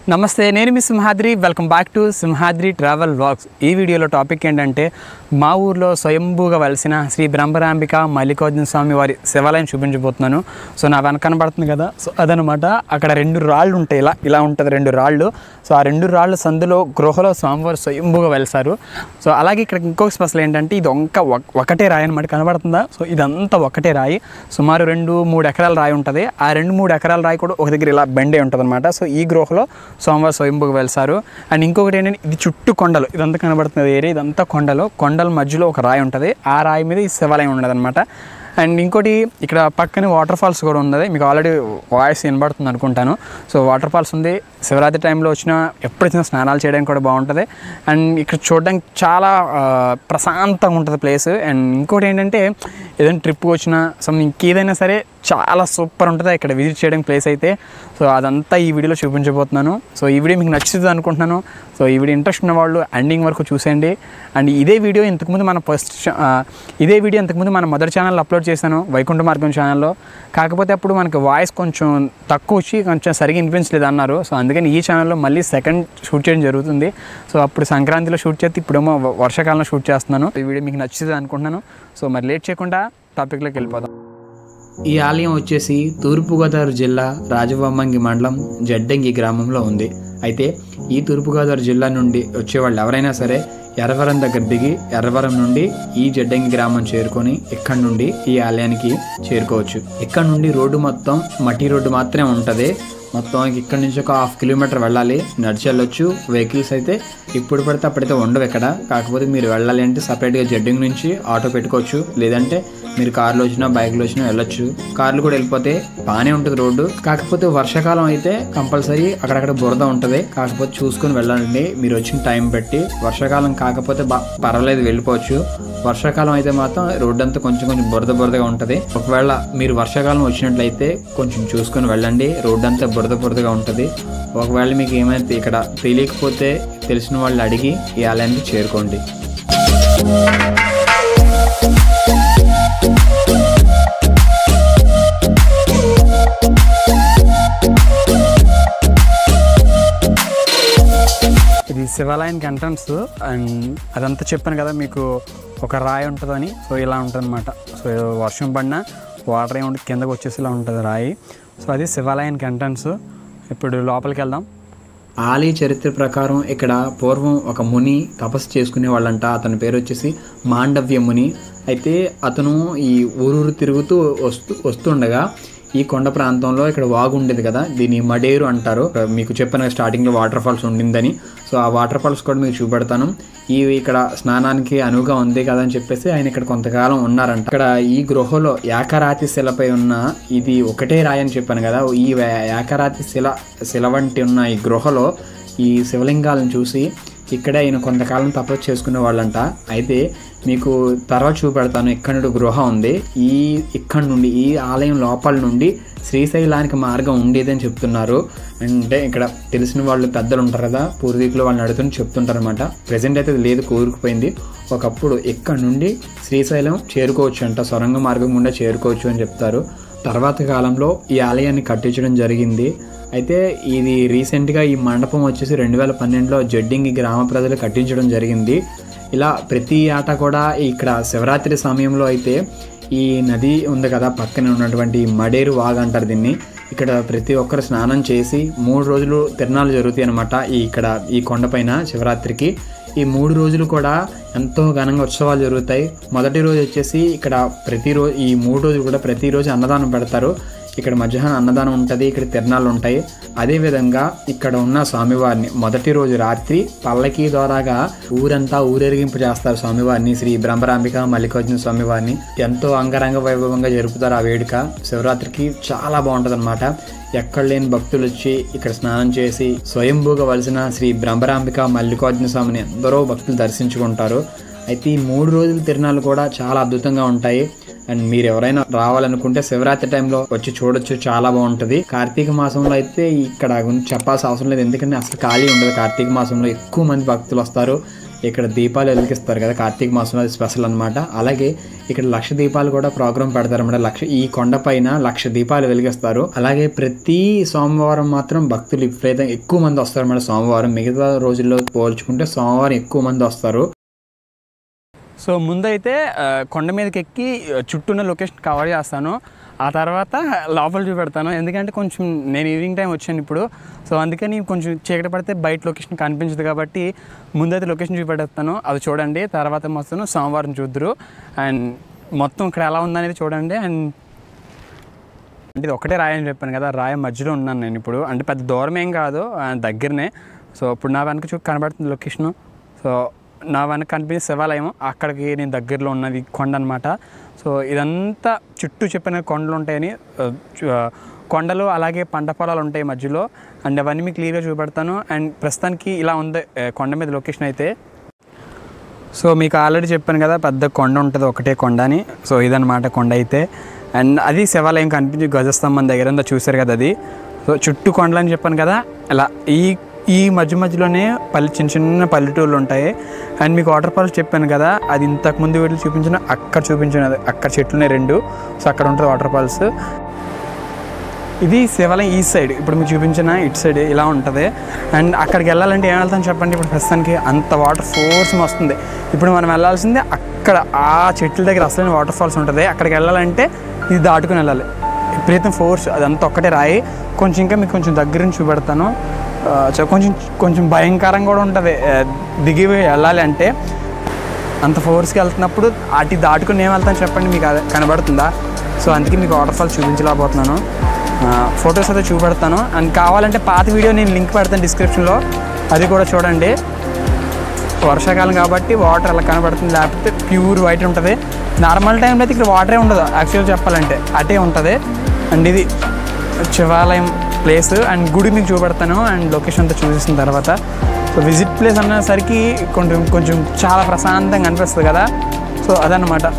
నమస్తే నేను మీ Simhadri welcome back to Simhadri travel vlogs ఈ వీడియోలో టాపిక్ ఏంటంటే మా ఊర్లో స్వయంభూగా వెలిసిన శ్రీ బ్రహ్మరాంబిక మల్లికార్జున స్వామి వారి శివాలయం చూపించబోతున్నాను సో నా వెనక కనబడుతుంది కదా సో అదనమాట అక్కడ రెండు రాళ్ళు ఉంటాయి ఇలా ఇలా ఉంటుంది రెండు రాళ్ళు సో ఆ రెండు రాళ్ళ సందులో గృహలో స్వామివారు స్వయంభూగా వెలిసారు సో అలాగే ఇక్కడ ఇంకొక స్పెషల్ ఏంటంటే ఇది ఒక్క ఒకటే రాయి అనమాట కనబడుతుందా సో ఇదంతా ఒకటే రాయి సుమారు రెండు మూడు ఎకరాల రాయి ఉంటుంది ఆ రెండు మూడు ఎకరాల రాయి కూడా ఒక దగ్గర ఇలా బెండే ఉంటుంది అనమాట సో ఈ గృహలో సోమవారం స్వయంభూగా వెళ్తారు అండ్ ఇంకొకటి ఏంటంటే ఇది చుట్టూ కొండలు ఇదంతా కనబడుతుంది ఏరియా ఇదంతా కొండలు కొండల మధ్యలో ఒక రాయి ఉంటుంది ఆ రాయి మీద ఈ శివాలయం ఉండదు అనమాట అండ్ ఇంకోటి ఇక్కడ పక్కనే వాటర్ ఫాల్స్ కూడా ఉన్నది మీకు ఆల్రెడీ వాయిస్ వినబడుతుంది అనుకుంటాను సో వాటర్ ఫాల్స్ ఉంది శివరాత్రి టైంలో వచ్చిన ఎప్పుడు వచ్చినా స్నానాలు చేయడానికి కూడా బాగుంటుంది అండ్ ఇక్కడ చూడడానికి చాలా ఆ, ప్రశాంతంగా ఉంటుంది ప్లేస్ అండ్ ఇంకోటి ఏంటంటే ఏదైనా ట్రిప్ వచ్చినా సమ్ ఇంకేదైనా సరే చాలా సూపర్ ఉంటుంది ఇక్కడ విజిట్ చేయడానికి ప్లేస్ అయితే సో అదంతా ఈ వీడియోలో చూపించబోతున్నాను సో ఈ వీడియో మీకు నచ్చుతుంది అనుకుంటున్నాను సో ఈ వీడియో ఇంట్రెస్ట్ ఉన్న వాళ్ళు ఎండింగ్ వరకు చూసేయండి అండ్ ఇదే వీడియో ఇంతకుముందు మన ఫస్ట్ ఇదే వీడియో ఇంతకుముందు మన మదర్ ఛానల్లో అప్లోడ్ చేశాను వైకుంఠ మార్గం ఛానల్లో కాకపోతే అప్పుడు మనకి వాయిస్ కొంచెం తక్కువ వచ్చి కొంచెం సరిగా వినిపించలేదు అన్నారు సో అందుకని ఈ ఛానల్లో మళ్ళీ సెకండ్ షూట్ చేయడం జరుగుతుంది సో అప్పుడు సంక్రాంతిలో షూట్ చేస్తే ఇప్పుడేమో వ- వర్షాకాలంలో షూట్ చేస్తున్నాను ఈ వీడియో మీకు నచ్చుతుంది అనుకుంటున్నాను సో మరి లేట్ చేయకుండా టాపిక్లోకి వెళ్ళిపోదాం ఈ ఆలయం వచ్చేసి తూర్పుగోదావరి జిల్లా రాజవమ్మంగి మండలం జడ్డంగి గ్రామంలో ఉంది అయితే ఈ తూర్పుగోదావరి జిల్లా నుండి వచ్చేవాళ్ళు ఎవరైనా సరే ఎర్రవరం దగ్గర దిగి ఎర్రవరం నుండి ఈ జడ్డంగి గ్రామం చేరుకొని ఇక్కడ నుండి ఈ ఆలయానికి చేరుకోవచ్చు ఇక్కడ నుండి రోడ్డు మొత్తం మట్టి రోడ్డు మాత్రమే ఉంటుంది మొత్తం ఇక్కడ నుంచి ఒక హాఫ్ కిలోమీటర్ వెళ్ళాలి నడిచి వెళ్ళొచ్చు వెహికల్స్ అయితే ఇప్పుడు పడితే అప్పుడైతే ఉండవు ఇక్కడ కాకపోతే మీరు వెళ్ళాలి అంటే సపరేట్గా జడ్డింగ్ నుంచి ఆటో పెట్టుకోవచ్చు లేదంటే మీరు కార్లో వచ్చినా బైక్లో వచ్చినా వెళ్ళొచ్చు కార్లు కూడా వెళ్ళిపోతే బాగానే ఉంటుంది రోడ్డు కాకపోతే వర్షాకాలం అయితే కంపల్సరీ అక్కడక్కడ బురద ఉంటుంది కాకపోతే చూసుకొని వెళ్ళండి మీరు వచ్చిన టైం బట్టి వర్షాకాలం కాకపోతే బా పర్వాలేదు వెళ్ళిపోవచ్చు వర్షాకాలం అయితే మాత్రం రోడ్డు అంతా కొంచెం కొంచెం బురద బురదగా ఉంటుంది ఒకవేళ మీరు వర్షాకాలం వచ్చినట్లయితే కొంచెం చూసుకొని వెళ్ళండి రోడ్డు అంతా బురద బురదగా ఉంటుంది ఒకవేళ మీకు ఏమైనా ఇక్కడ తెలియకపోతే తెలిసిన వాళ్ళు అడిగి ఈ ఆలయానికి చేరుకోండి ఇది శివాలయానికి ఎంట్రన్స్ అండ్ అదంతా చెప్పాను కదా మీకు ఒక రాయి ఉంటుందని సో ఇలా ఉంటుంది అనమాట సో వర్షం పడినా వాటర్ ఏముంటుంది కిందకు వచ్చేసి ఇలా ఉంటుంది రాయి సో అది శివాలయానికి ఎంట్రన్స్ ఇప్పుడు లోపలికి వెళ్దాం ఆలయ చరిత్ర ప్రకారం ఇక్కడ పూర్వం ఒక ముని తపస్సు చేసుకునే వాళ్ళంట అతని పేరు వచ్చేసి మాండవ్య ముని అయితే అతను ఈ ఊరూరు తిరుగుతూ వస్తూ వస్తుండగా ఈ కొండ ప్రాంతంలో ఇక్కడ వాగు ఉండేది కదా దీన్ని మడేరు అంటారు మీకు చెప్పిన స్టార్టింగ్లో వాటర్ ఫాల్స్ ఉండిందని సో ఆ వాటర్ ఫాల్స్ కూడా మీకు చూపెడతాను ఈ ఇక్కడ స్నానానికి అనువుగా ఉంది కదా అని చెప్పేసి ఆయన ఇక్కడ కొంతకాలం ఉన్నారంట ఇక్కడ ఈ గృహలో ఏకరాతి శిలపై ఉన్న ఇది ఒకటే రాయి అని చెప్పాను కదా ఈ ఏకరాతి శిల శిల వంటి ఉన్న ఈ గృహలో ఈ శివలింగాలను చూసి ఇక్కడే ఆయన కొంతకాలం తపస్సు చేసుకునే వాళ్ళంట అయితే మీకు తర్వాత చూపెడతాను ఇక్కడ నుండి గృహ ఉంది ఈ ఇక్కడ నుండి ఈ ఆలయం లోపల నుండి శ్రీశైలానికి మార్గం ఉండేదని చెప్తున్నారు అంటే ఇక్కడ తెలిసిన వాళ్ళు పెద్దలు ఉంటారు కదా పూర్వీకులు వాళ్ళని అడుగుతుని చెప్తుంటారు అనమాట ప్రజెంట్ అయితే అది లేదు కూరుకుపోయింది ఒకప్పుడు ఇక్కడ నుండి శ్రీశైలం చేరుకోవచ్చు అంట సొరంగ మార్గం గుండా చేరుకోవచ్చు అని చెప్తారు తర్వాత కాలంలో ఈ ఆలయాన్ని కట్టించడం జరిగింది అయితే ఇది రీసెంట్గా ఈ మండపం వచ్చేసి రెండు వేల పన్నెండులో జడ్డింగి గ్రామ ప్రజలు కట్టించడం జరిగింది ఇలా ప్రతి ఆట కూడా ఇక్కడ శివరాత్రి సమయంలో అయితే ఈ నది ఉంది కదా పక్కనే ఉన్నటువంటి ఈ మడేరు వాగ్ అంటారు దీన్ని ఇక్కడ ప్రతి ఒక్కరు స్నానం చేసి మూడు రోజులు తిరణాలు జరుగుతాయి అనమాట ఈ ఇక్కడ ఈ కొండపైన శివరాత్రికి ఈ మూడు రోజులు కూడా ఎంతో ఘనంగా ఉత్సవాలు జరుగుతాయి మొదటి రోజు వచ్చేసి ఇక్కడ ప్రతిరోజు ఈ మూడు రోజులు కూడా ప్రతిరోజు అన్నదానం పెడతారు ఇక్కడ మధ్యాహ్నం అన్నదానం ఉంటుంది ఇక్కడ తిరణాలు ఉంటాయి అదేవిధంగా ఇక్కడ ఉన్న స్వామివారిని మొదటి రోజు రాత్రి పల్లకి ద్వారాగా ఊరంతా ఊరేగింపు చేస్తారు స్వామివారిని శ్రీ బ్రహ్మరాంబిక మల్లికార్జున స్వామివారిని ఎంతో అంగరంగ వైభవంగా జరుపుతారు ఆ వేడుక శివరాత్రికి చాలా బాగుంటుంది అనమాట ఎక్కడ లేని భక్తులు వచ్చి ఇక్కడ స్నానం చేసి స్వయంభూగా వలసిన శ్రీ బ్రహ్మరాంబిక మల్లికార్జున స్వామిని ఎందరో భక్తులు దర్శించుకుంటారు అయితే ఈ మూడు రోజుల తిరణాలు కూడా చాలా అద్భుతంగా ఉంటాయి అండ్ మీరు ఎవరైనా రావాలనుకుంటే శివరాత్రి టైంలో వచ్చి చూడొచ్చు చాలా బాగుంటుంది కార్తీక మాసంలో అయితే ఇక్కడ గురించి చెప్పాల్సిన అవసరం లేదు ఎందుకంటే అసలు ఖాళీ ఉండదు కార్తీక మాసంలో ఎక్కువ మంది భక్తులు వస్తారు ఇక్కడ దీపాలు వెలిగిస్తారు కదా కార్తీక మాసంలో అది స్పెషల్ అనమాట అలాగే ఇక్కడ లక్ష దీపాలు కూడా ప్రోగ్రామ్ పెడతారన్నమాట లక్ష ఈ కొండ పైన లక్ష దీపాలు వెలిగిస్తారు అలాగే ప్రతి సోమవారం మాత్రం భక్తులు విపరీతంగా ఎక్కువ మంది వస్తారు అన్నమాట సోమవారం మిగతా రోజుల్లో పోల్చుకుంటే సోమవారం ఎక్కువ మంది వస్తారు సో ముందైతే ఆ, కొండ మీదకి ఎక్కి ఆ, చుట్టూ ఉన్న లొకేషన్ కవర్ చేస్తాను ఆ తర్వాత లోపల చూపెడతాను ఎందుకంటే కొంచెం నేను ఈవినింగ్ టైం వచ్చాను ఇప్పుడు సో అందుకని కొంచెం చీకటి పడితే బయట లొకేషన్ కనిపించదు కాబట్టి ముందైతే లొకేషన్ చూపెడతాను అది చూడండి తర్వాత మొత్తం సోమవారం చూద్దరు అండ్ మొత్తం ఇక్కడ ఎలా ఉందనేది చూడండి అండ్ అంటే ఇది ఒకటే రాయి అని చెప్పాను కదా రాయి మధ్యలో ఉన్నాను నేను ఇప్పుడు అంటే పెద్ద దూరం ఏం కాదు ఆ, దగ్గరనే సో ఇప్పుడు నా వెనక చూ కనబడుతుంది లొకేషను సో నా వెనక కనిపించే శివాలయం అక్కడికి నేను దగ్గరలో ఉన్నది కొండ అనమాట సో ఇదంతా చుట్టూ చెప్పిన కొండలు ఉంటాయని ఆ, చు- ఆ, కొండలు అలాగే పంట పొలాలు ఉంటాయి మధ్యలో అండ్ అవన్నీ మీకు క్లియర్గా చూపెడతాను అండ్ ప్రస్తుతానికి ఇలా ఉంది ఆ, కొండ మీద లొకేషన్ అయితే సో మీకు ఆల్రెడీ చెప్పాను కదా పెద్ద కొండ ఉంటుంది ఒకటే కొండ అని సో ఇదనమాట కొండ అయితే అండ్ అది శివాలయం కనిపించి గజస్తంభం దగ్గర అంతా చూశారు కదా అది సో చుట్టూ కొండలు అని చెప్పాను కదా అలా ఈ ఈ మధ్య మధ్యలోనే పల్లె చిన్న చిన్న పల్లెటూర్లు ఉంటాయి అండ్ మీకు వాటర్ ఫాల్స్ చెప్పాను కదా అది ఇంతకు ముందు వీటిలో చూపించిన అక్కడ చూపించిన అక్కడ చెట్లున్నాయి రెండు సో అక్కడ ఉంటుంది వాటర్ ఫాల్స్ ఇది శివాలయం ఈ సైడ్ ఇప్పుడు మీకు చూపించిన ఇటు సైడ్ ఇలా ఉంటుంది అండ్ అక్కడికి వెళ్ళాలంటే ఏం వెళ్తాను చెప్పండి ఇప్పుడు ప్రస్తుతానికి అంత వాటర్ ఫోర్స్ వస్తుంది ఇప్పుడు మనం వెళ్ళాల్సిందే అక్కడ ఆ చెట్ల దగ్గర అసలైన వాటర్ ఫాల్స్ ఉంటుంది అక్కడికి వెళ్ళాలంటే ఇది దాటుకుని వెళ్ళాలి విపరీతం ఫోర్స్ అదంతా ఒక్కటే రాయి కొంచెం ఇంకా మీకు కొంచెం దగ్గర నుంచి చూపెడతాను ఆ, చ- కొంచెం కొంచెం భయంకరంగా కూడా ఉంటుంది ఆ, దిగి వెళ్ళాలి అంటే అంత ఫోర్స్కి వెళ్తున్నప్పుడు అటు దాటుకుని ఏం వెళ్తాను చెప్పండి మీకు అది కనబడుతుందా సో అందుకే మీకు వాటర్ ఫాల్స్ చూపించలేకపోతున్నాను ఫొటోస్ అయితే చూపెడతాను అండ్ కావాలంటే పాత వీడియో నేను లింక్ పెడతాను డిస్క్రిప్షన్లో అది కూడా చూడండి వర్షాకాలం కాబట్టి వాటర్ అలా కనబడుతుంది లేకపోతే ప్యూర్ వైట్ ఉంటుంది నార్మల్ టైంలో అయితే ఇక్కడ వాటరే ఉండదు యాక్చువల్గా చెప్పాలంటే అటే ఉంటుంది అండ్ ఇది శివాలయం ప్లేస్ అండ్ గుడి మీకు చూపెడతాను అండ్ లొకేషన్ అంతా చూసేసిన తర్వాత సో విజిట్ ప్లేస్ అన్నసరికి కొంచెం కొంచెం చాలా ప్రశాంతంగా అనిపిస్తుంది కదా సో అదనమాట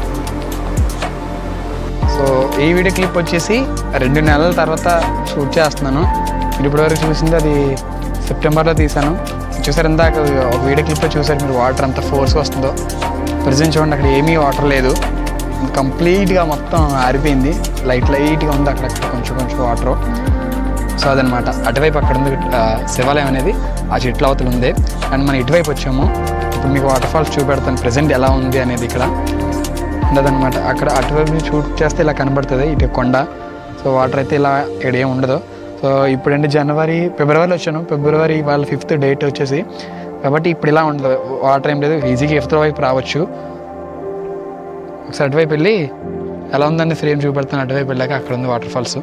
సో ఈ వీడియో క్లిప్ వచ్చేసి రెండు నెలల తర్వాత షూట్ చేస్తున్నాను మీరు ఇప్పటివరకు చూసింది అది సెప్టెంబర్లో తీసాను చూసారు ఇందాక ఒక వీడియో క్లిప్లో చూసారు మీరు వాటర్ అంత ఫోర్స్ వస్తుందో ప్రజెంట్ చూడండి అక్కడ ఏమీ వాటర్ లేదు కంప్లీట్గా మొత్తం ఆరిపోయింది లైట్ లైట్గా ఉంది అక్కడక్కడ కొంచెం కొంచెం వాటర్ సో అదనమాట అటువైపు అక్కడ ఉంది ఆ, శివాలయం అనేది ఆ చెట్ల అవతల ఉంది అండ్ మనం ఇటువైపు వచ్చాము ఇప్పుడు మీకు వాటర్ ఫాల్స్ చూపెడతాను ప్రజెంట్ ఎలా ఉంది అనేది ఇక్కడ ఉండదన్నమాట అక్కడ అటువైపు నుంచి షూట్ చేస్తే ఇలా కనబడుతుంది ఇటు కొండ సో వాటర్ అయితే ఇలా ఇక్కడ ఏం ఉండదు సో ఇప్పుడంటే జనవరి ఫిబ్రవరిలో వచ్చాను ఫిబ్రవరి వాళ్ళ ఫిఫ్త్ డేట్ వచ్చేసి కాబట్టి ఇప్పుడు ఇలా ఉండదు వాటర్ ఏం లేదు ఈజీగా ఫిఫ్త్ వైపు రావచ్చు ఒకసారి అటువైపు వెళ్ళి ఎలా ఉందని ఫ్రేమ్ చూపెడతాను అటువైపు వెళ్ళాక అక్కడ ఉంది వాటర్ ఫాల్స్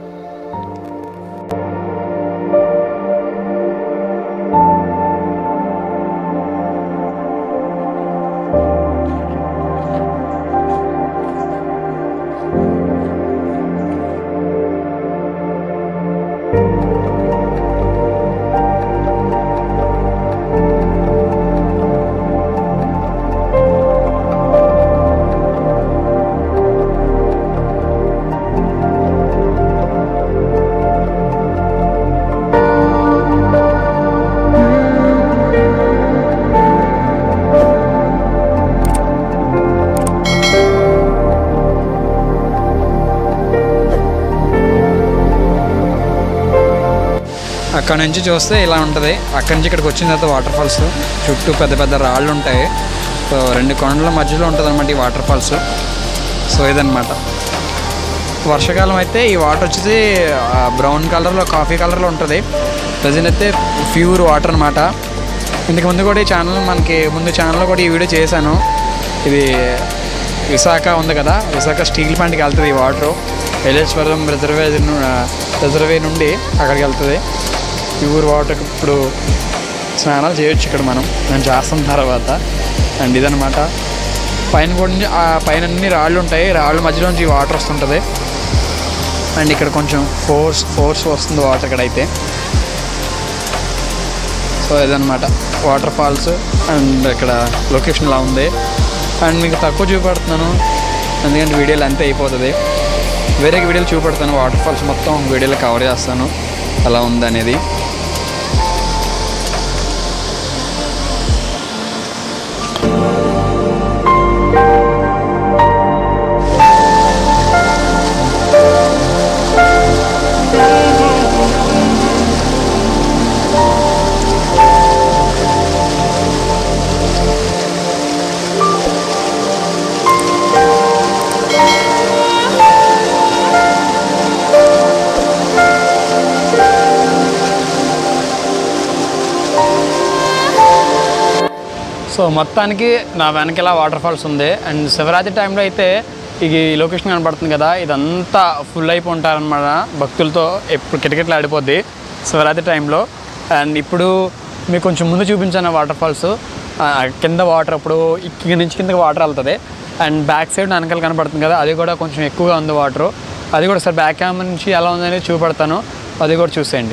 అక్కడ నుంచి చూస్తే ఇలా ఉంటుంది అక్కడి నుంచి ఇక్కడికి వచ్చిన తర్వాత వాటర్ ఫాల్స్ చుట్టూ పెద్ద పెద్ద రాళ్ళు ఉంటాయి సో రెండు కొండల మధ్యలో ఉంటుంది అనమాట ఈ వాటర్ ఫాల్స్ సో ఇదనమాట వర్షాకాలం అయితే ఈ వాటర్ వచ్చేసి బ్రౌన్ కలర్లో కాఫీ కలర్లో ఉంటుంది ప్రజెంట్ అయితే ప్యూర్ వాటర్ అనమాట ఇంతకు ముందు కూడా ఈ ఛానల్ మనకి ముందు ఛానల్లో కూడా ఈ వీడియో చేశాను ఇది విశాఖ ఉంది కదా విశాఖ స్టీల్ ప్లాంట్కి వెళ్తుంది ఈ వాటర్ ఎలేశ్వరం రిజర్వే రిజర్వే నుండి అక్కడికి వెళ్తుంది ప్యూర్ వాటర్ ఇప్పుడు స్నానాలు చేయొచ్చు ఇక్కడ మనం మేము చేస్తాం తర్వాత అండ్ ఇదనమాట పైన కూడా నుంచి- ఆ పైన అన్ని రాళ్ళు ఉంటాయి రాళ్ళ మధ్యలో నుంచి వాటర్ వస్తుంటుంది అండ్ ఇక్కడ కొంచెం ఫోర్స్ ఫోర్స్ వస్తుంది వాటర్ ఇక్కడ అయితే సో ఇదనమాట వాటర్ ఫాల్స్ అండ్ ఇక్కడ లొకేషన్ ఇలా ఉంది అండ్ మీకు తక్కువ చూపెడుతున్నాను ఎందుకంటే వీడియోలు అంతే అయిపోతుంది వేరే వీడియోలు చూపెడతాను వాటర్ ఫాల్స్ మొత్తం వీడియోలో కవర్ చేస్తాను ఎలా ఉంది అనేది సో మొత్తానికి నా వెనకాల వాటర్ ఫాల్స్ ఉంది అండ్ శివరాత్రి టైంలో అయితే ఈ లొకేషన్ కనబడుతుంది కదా ఇదంతా ఫుల్ అయిపోయి ఉంటారనమాట భక్తులతో ఎప్పుడు కిటకిటలు ఆడిపోద్ది శివరాత్రి టైంలో అండ్ ఇప్పుడు మీకు కొంచెం ముందు చూపించాను వాటర్ ఫాల్స్ కింద వాటర్ ఇప్పుడు ఇక్కడి నుంచి కిందకి వాటర్ వెళ్తుంది అండ్ బ్యాక్ సైడ్ వెనకాల కనబడుతుంది కదా అది కూడా కొంచెం ఎక్కువగా ఉంది వాటర్ అది కూడా సార్ బ్యాక్ క్యామ్ నుంచి ఎలా ఉందనేది చూపెడతాను అది కూడా చూసేయండి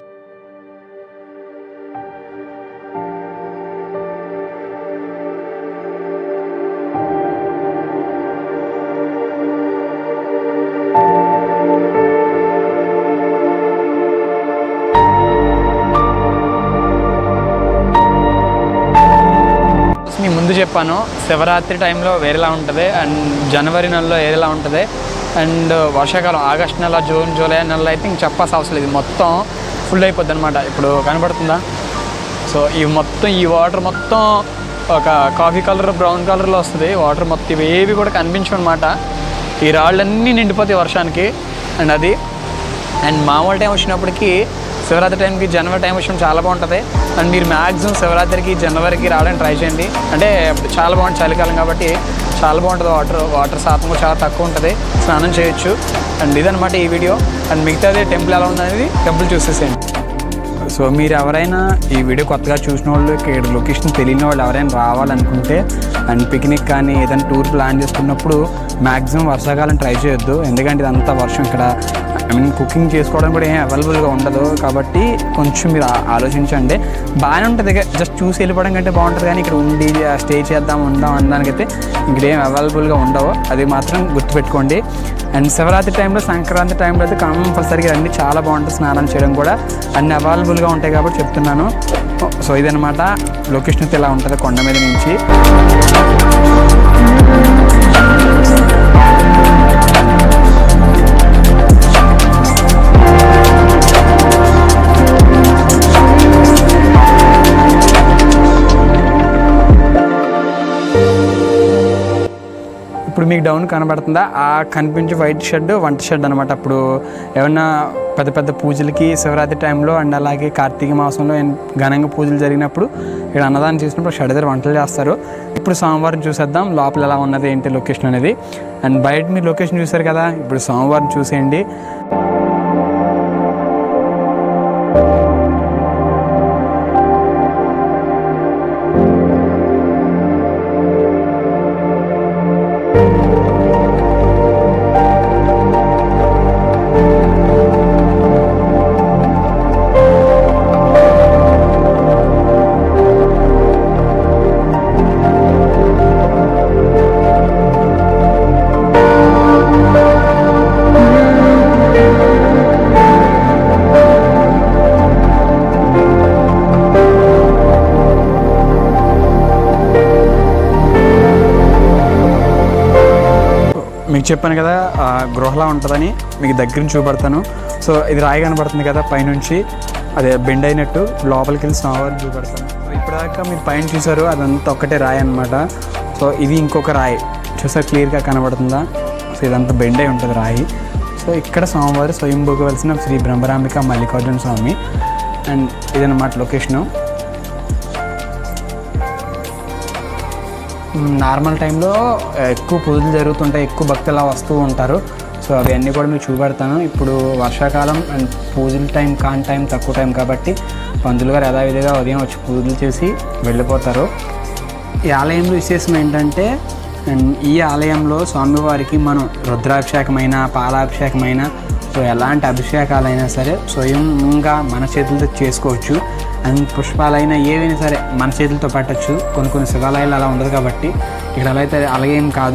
మీ ముందు చెప్పాను శివరాత్రి టైంలో వేరేలా ఉంటుంది అండ్ జనవరి నెలలో వేరేలా ఉంటుంది అండ్ వర్షాకాలం ఆగస్ట్ నెల జూన్ జూలై నెలలో అయితే ఇంక చెప్పాల్సిన అవసరం లేదు మొత్తం ఫుల్ అయిపోద్ది అనమాట ఇప్పుడు కనబడుతుందా సో ఈ మొత్తం ఈ వాటర్ మొత్తం ఒక కాఫీ కలర్ బ్రౌన్ కలర్లో వస్తుంది వాటర్ మొత్తం ఇవి ఏవి కూడా కనిపించవు అనమాట ఈ రాళ్ళన్నీ నిండిపోతాయి వర్షానికి అండ్ అది అండ్ మామూలు టైం వచ్చినప్పటికి శివరాత్రి టైంకి జనవరి టైం వచ్చినప్పుడు చాలా బాగుంటుంది అండ్ మీరు మ్యాక్సిమం శివరాత్రికి జనవరికి రావడానికి ట్రై చేయండి అంటే చాలా బాగుంటుంది చలికాలం కాబట్టి చాలా బాగుంటుంది వాటర్ వాటర్ శాతం కూడా చాలా తక్కువ ఉంటుంది స్నానం చేయొచ్చు అండ్ ఇదనమాట ఈ వీడియో అండ్ మిగతాది టెంపుల్ ఎలా ఉందనేది టెంపుల్ చూసేసేయండి సో మీరు ఎవరైనా ఈ వీడియో కొత్తగా చూసిన వాళ్ళు ఇక్కడ లొకేషన్ తెలియని వాళ్ళు ఎవరైనా రావాలనుకుంటే అండ్ పిక్నిక్ కానీ ఏదైనా టూర్ ప్లాన్ చేసుకున్నప్పుడు మ్యాక్సిమం వర్షాకాలం ట్రై చేయొద్దు ఎందుకంటే ఇదంతా వర్షం ఇక్కడ ఐ మీన్ కుకింగ్ చేసుకోవడం కూడా ఏం అవైలబుల్గా ఉండదు కాబట్టి కొంచెం మీరు ఆ- ఆలోచించండి బాగానే ఉంటుంది జస్ట్ చూసి వెళ్ళిపోవడం కంటే బాగుంటుంది కానీ ఇక్కడ ఉండి స్టే చేద్దాం ఉందాం అనడానికైతే ఇక్కడ ఏం అవైలబుల్గా ఉండవు అది మాత్రం గుర్తుపెట్టుకోండి అండ్ శివరాత్రి టైంలో సంక్రాంతి టైంలో అయితే కంపల్సరీగా అన్ని చాలా బాగుంటుంది స్నానం చేయడం కూడా అన్ని అవైలబుల్గా ఉంటాయి కాబట్టి చెప్తున్నాను సో ఇదనమాట లొకేషన్ అయితే ఇలా ఉంటుంది కొండ మీద నుంచి ఇప్పుడు మీకు డౌన్ కనబడుతుందా ఆ కనిపించే వైట్ షెడ్ వంట షెడ్ అనమాట అప్పుడు ఏమన్నా పెద్ద పెద్ద పూజలకి శివరాత్రి టైంలో అండ్ అలాగే కార్తీక మాసంలో ఏం ఘనంగా పూజలు జరిగినప్పుడు ఇక్కడ అన్నదానం చేసినప్పుడు షెడ్ దగ్గర వంటలు చేస్తారు ఇప్పుడు సోమవారం చూసేద్దాం లోపల ఎలా ఉన్నది ఏంటి లొకేషన్ అనేది అండ్ బయట మీరు లొకేషన్ చూసారు కదా ఇప్పుడు సోమవారం చూసేయండి మీకు చెప్పాను కదా ఆ గృహలా ఉంటుందని మీకు దగ్గర నుంచి చూపెడతాను సో ఇది రాయి కనబడుతుంది కదా పైనుంచి అదే బెండ్ అయినట్టు లోపలికి వెళ్ళి స్వామివారిని చూపెడతాను సో ఇప్పటిదాకా మీరు పైన చూసారు అదంతా ఒక్కటే రాయి అనమాట సో ఇది ఇంకొక రాయి చూసారు క్లియర్గా కనబడుతుందా సో ఇదంతా బెండ్ అయి ఉంటుంది రాయి సో ఇక్కడ స్వామివారు స్వయంభూగా వెలిసిన శ్రీ బ్రహ్మరాంబిక మల్లికార్జున స్వామి అండ్ ఇదన్నమాట లొకేషను నార్మల్ టైంలో ఎక్కువ పూజలు జరుగుతుంటాయి ఎక్కువ భక్తులు వస్తూ ఉంటారు సో అవి అన్నీ కూడా మీకు చూపెడతాను ఇప్పుడు వర్షాకాలం అండ్ పూజల టైం కాని టైం తక్కువ టైం కాబట్టి పంతులు గారు యథావిధిగా ఉదయం వచ్చి పూజలు చేసి వెళ్ళిపోతారు ఈ ఆలయంలో విశేషం ఏంటంటే అండ్ ఈ ఆలయంలో స్వామివారికి మనం రుద్రాభిషేకమైన పాలాభిషేకమైన సో ఎలాంటి అభిషేకాలైనా సరే స్వయంగా మన చేతులతో చేసుకోవచ్చు అండ్ పుష్పాలైనా ఏవైనా సరే మన చేతులతో పెట్టచ్చు కొన్ని కొన్ని శివాలయాలు అలా ఉండదు కాబట్టి ఇక్కడ అలా అయితే అలాగేం కాదు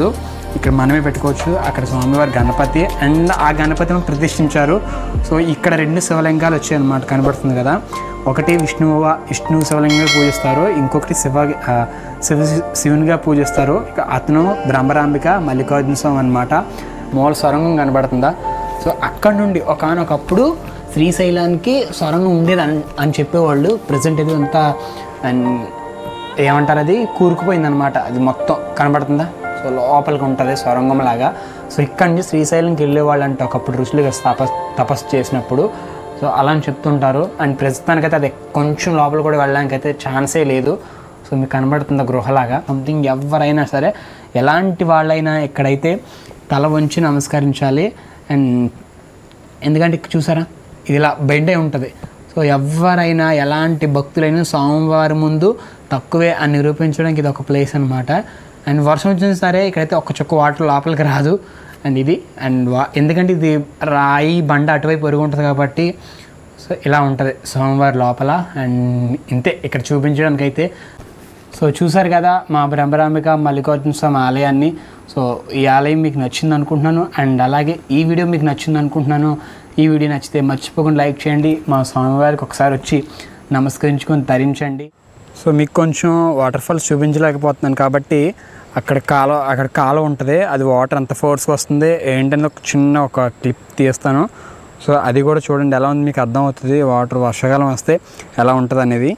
ఇక్కడ మనమే పెట్టుకోవచ్చు అక్కడ స్వామివారి గణపతి అండ్ ఆ గణపతిని ప్రతిష్ఠించారు సో ఇక్కడ రెండు శివలింగాలు వచ్చాయి అన్నమాట కనబడుతుంది కదా ఒకటి విష్ణువు విష్ణు శివలింగంగా పూజిస్తారు ఇంకొకటి శివ ఆ, శివ శివునిగా పూజిస్తారు ఇక అతను బ్రహ్మరాంబిక మల్లికార్జున స్వామి అనమాట మూల సొరంగం కనబడుతుందా సో అక్కడ నుండి ఒకనొకప్పుడు శ్రీశైలానికి సొరంగం ఉండేది అని అని చెప్పేవాళ్ళు ప్రజెంట్ ఇది అంతా అండ్ ఏమంటారు అది కూరుకుపోయిందనమాట అది మొత్తం కనబడుతుందా సో లోపలికి ఉంటుంది సొరంగం లాగా సో ఇక్కడి నుంచి శ్రీశైలంకి వెళ్ళేవాళ్ళు అంటే ఒకప్పుడు ఋషులుగా తపస్ తపస్సు చేసినప్పుడు సో అలా అని చెప్తుంటారు అండ్ ప్రస్తుతానికైతే అది కొంచెం లోపల కూడా వెళ్ళడానికి అయితే ఛాన్సే లేదు సో మీకు కనబడుతుంది గృహలాగా సంథింగ్ ఎవరైనా సరే ఎలాంటి వాళ్ళైనా ఎక్కడైతే తల వంచి నమస్కరించాలి అండ్ ఎందుకంటే ఇక్కడ చూసారా ఇది ఇలా బెండ్ అయి ఉంటుంది సో ఎవరైనా ఎలాంటి భక్తులైనా సోమవారం ముందు తక్కువే అని నిరూపించడానికి ఇది ఒక ప్లేస్ అనమాట అండ్ వర్షం వచ్చినా సరే ఇక్కడైతే ఒక చుక్క వాటర్ లోపలికి రాదు అండ్ ఇది అండ్ వా ఎందుకంటే ఇది రాయి బండ అటువైపు పొరుగు ఉంటుంది కాబట్టి సో ఇలా ఉంటుంది సోమవారం లోపల అండ్ ఇంతే ఇక్కడ చూపించడానికి అయితే సో చూసారు కదా మా బ్రహ్మరాంబిక మల్లికార్జున స్వామి ఆలయాన్ని సో ఈ ఆలయం మీకు నచ్చింది అనుకుంటున్నాను అండ్ అలాగే ఈ వీడియో మీకు నచ్చింది అనుకుంటున్నాను ఈ వీడియో నచ్చితే మర్చిపోకుండా లైక్ చేయండి మా స్వామివారికి ఒకసారి వచ్చి నమస్కరించుకొని తరించండి సో మీకు కొంచెం వాటర్ ఫాల్స్ చూపించలేకపోతున్నాను కాబట్టి అక్కడ కాలువ అక్కడ కాలువ ఉంటుంది అది వాటర్ అంత ఫోర్స్గా వస్తుంది ఏంటంటే ఒక చిన్న ఒక క్లిప్ తీస్తాను సో అది కూడా చూడండి ఎలా ఉంది మీకు అర్థం అవుతుంది వాటర్ వర్షాకాలం వస్తే ఎలా ఉంటుంది అనేది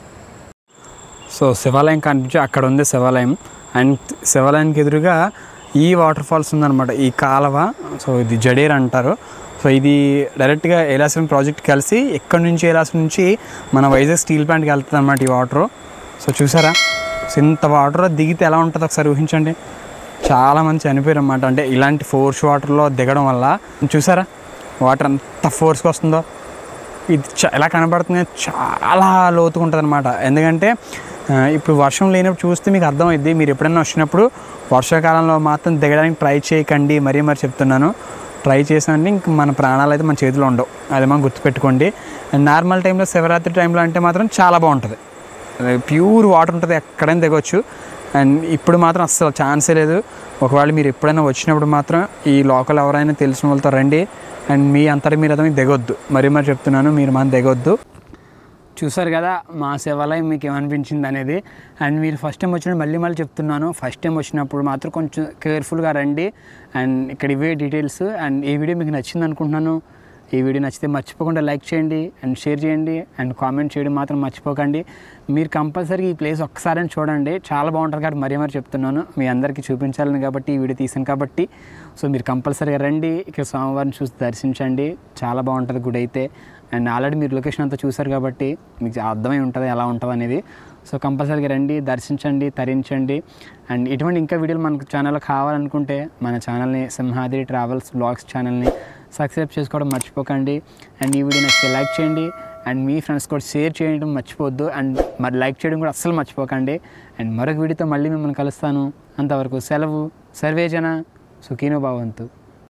సో శివాలయం కనిపించి అక్కడ ఉంది శివాలయం అండ్ శివాలయానికి ఎదురుగా ఈ వాటర్ ఫాల్స్ ఉందన్నమాట ఈ కాలవ సో ఇది జడేర్ అంటారు సో ఇది డైరెక్ట్గా ఏలాసం ప్రాజెక్ట్ కలిసి ఎక్కడి నుంచి ఏలాసం నుంచి మన వైజాగ్ స్టీల్ ప్లాంట్కి వెళ్తుంది అనమాట ఈ వాటర్ సో చూసారా సో ఇంత వాటర్ దిగితే ఎలా ఉంటుందో ఒకసారి ఊహించండి చాలామంది చనిపోయారు అన్నమాట అంటే ఇలాంటి ఫోర్స్ వాటర్లో దిగడం వల్ల చూసారా వాటర్ ఎంత ఫోర్స్గా వస్తుందో ఇది చ- ఎలా కనబడుతుంది చాలా లోతుగా ఉంటుంది అనమాట ఎందుకంటే ఆ, ఇప్పుడు వర్షం లేనప్పుడు చూస్తే మీకు అర్థమైద్ది మీరు ఎప్పుడైనా వచ్చినప్పుడు వర్షాకాలంలో మాత్రం దిగడానికి ట్రై చేయకండి మరీ మరి చెప్తున్నాను ట్రై చేసామంటే ఇంక మన ప్రాణాలు అయితే మన చేతిలో ఉండవు అది మనం గుర్తుపెట్టుకోండి అండ్ నార్మల్ టైంలో శివరాత్రి టైంలో అంటే మాత్రం చాలా బాగుంటుంది ప్యూర్ వాటర్ ఉంటుంది ఎక్కడైనా దిగొచ్చు అండ్ ఇప్పుడు మాత్రం అస్సలు ఛాన్సే లేదు ఒకవేళ మీరు ఎప్పుడైనా వచ్చినప్పుడు మాత్రం ఈ లోకల్ ఎవరైనా తెలిసిన వాళ్ళతో రండి అండ్ మీ అంతటి మీరు అతనికి దిగొద్దు మరీ మరి చెప్తున్నాను మీరు మన దిగొద్దు చూసారు కదా మా శివాలయం మీకు ఏమనిపించింది అనేది అండ్ మీరు ఫస్ట్ టైం వచ్చినప్పుడు మళ్ళీ మళ్ళీ చెప్తున్నాను ఫస్ట్ టైం వచ్చినప్పుడు మాత్రం కొంచెం కేర్ఫుల్గా రండి అండ్ ఇక్కడ ఇవే డీటెయిల్స్ అండ్ ఈ వీడియో మీకు నచ్చింది అనుకుంటున్నాను ఈ వీడియో నచ్చితే మర్చిపోకుండా లైక్ చేయండి అండ్ షేర్ చేయండి అండ్ కామెంట్ చేయడం మాత్రం మర్చిపోకండి మీరు కంపల్సరీ ఈ ప్లేస్ ఒక్కసారి చూడండి చాలా బాగుంటుంది కాబట్టి మరీ మరీ చెప్తున్నాను మీ అందరికీ చూపించాలని కాబట్టి ఈ వీడియో తీసాను కాబట్టి సో మీరు కంపల్సరీగా రండి ఇక్కడ స్వామివారిని చూసి దర్శించండి చాలా బాగుంటుంది గుడి అయితే అండ్ ఆల్రెడీ మీరు లొకేషన్ అంతా చూసారు కాబట్టి మీకు అర్థమై ఉంటుంది ఎలా ఉంటుంది అనేది సో కంపల్సరీగా రండి దర్శించండి తరించండి అండ్ ఇటువంటి ఇంకా వీడియోలు మనకు ఛానల్లో కావాలనుకుంటే మన ఛానల్ని సింహాద్రి ట్రావెల్స్ బ్లాగ్స్ ఛానల్ని సబ్స్క్రైబ్ చేసుకోవడం మర్చిపోకండి అండ్ ఈ వీడియో నచ్చితే లైక్ చేయండి అండ్ మీ ఫ్రెండ్స్ కూడా షేర్ చేయడం మర్చిపోవద్దు అండ్ మరి లైక్ చేయడం కూడా అస్సలు మర్చిపోకండి అండ్ మరొక వీడియోతో మళ్ళీ మిమ్మల్ని కలుస్తాను అంతవరకు సెలవు సర్వేజన సుఖీనో భవంతు